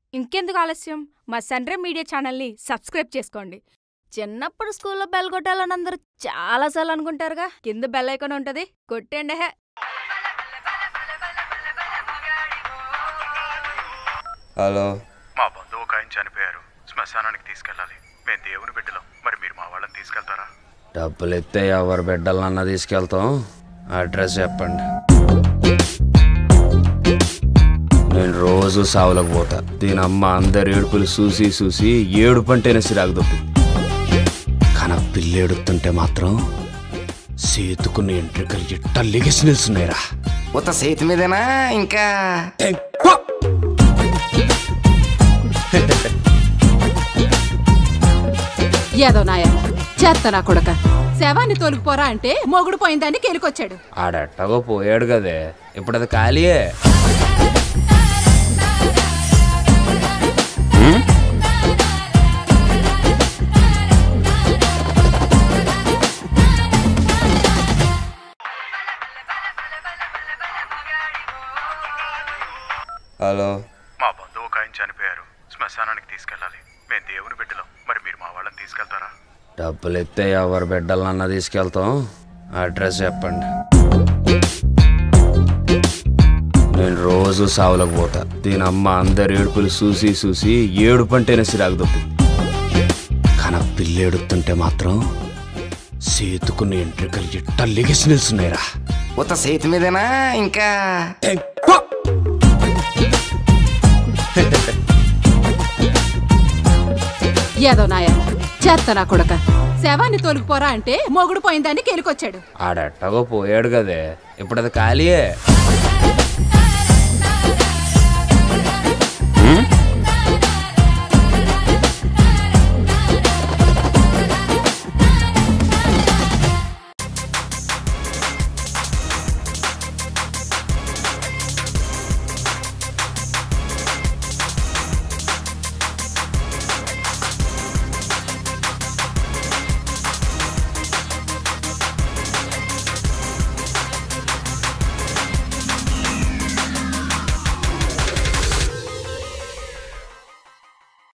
ఇంకెందుకు ఆలస్యం మా సన్రే మీడియా ఛానల్ని సబ్స్క్రైబ్ చేసుకోండి చిన్నప్పుడు స్కూల్లో బెల్ కొట్టాలని అందరూ చాలాసార్లు అనుకుంటారుగా కింద బెల్ ఐకాన్ ఉంటుంది కొట్టండి హే హలో మా బంధువు ఒక ఆయన చనిపోయారు శ్మశానానికి తీసుకెళ్ళాలి మేము దేవుని బిడ్డలం మరి మీరు మా వాళ్ళని తీసుకెళ్తారా డబ్బులు ఇస్తే ఎవరి బిడ్డలన్నా తీసుకెళ్తాం అడ్రస్ చెప్పండి నేను రోజు సావులకు పోతా దీని అమ్మ అందరి ఏడుపులు చూసి చూసి ఏడుపు అంటేనే సిరాకు దొప్పింది కానీ ఆ పిల్లి ఏడుతుంటే మాత్రం సేతుకున్న ఎంట్రికలు ఎట్ట లెగిసి నిల్చున్నాయిరా ఉత్త చేతి మీదేనా ఇంకా ఏదో నాయ చేస్తా నా కొడక శవాన్ని తోలుకుపోరా అంటే మొగుడు పోయిందని కెలికొచ్చాడు ఆడెట్టగో పోయాడు కదే ఇప్పుడు అది ఖాళీయే హలో మా బంధువు ఒక ఆయన చనిపోయారు శ్మశానానికి తీసుకెళ్ళాలి మేము దేవుని బిడ్డలం మరి మీరు మా వాళ్ళని తీసుకెళ్తారా డబ్బులు ఇస్తే ఎవరి బిడ్డలన్నా తీసుకెళ్తాం అడ్రస్ చెప్పండి నేను రోజు సావులకు పోతా దీని అమ్మ అందరి ఏడుపులు చూసి చూసి ఏడుపు అంటేనే సిరాకు దొప్పింది కానీ ఆ పిల్లి ఏడుతుంటే మాత్రం సేతుకున్న ఎంట్రికలు ఎట్ట లెగిసి నిల్చున్నాయిరా ఉత్త చేతి మీదేనా ఇంకా ఏదో నాయ చేస్తా నా కొడక శవాన్ని తోలుకుపోరా అంటే మొగుడు పోయిందని కెలికొచ్చాడు ఆడెట్టగో పోయాడు కదే ఇప్పుడు అది ఖాళీయే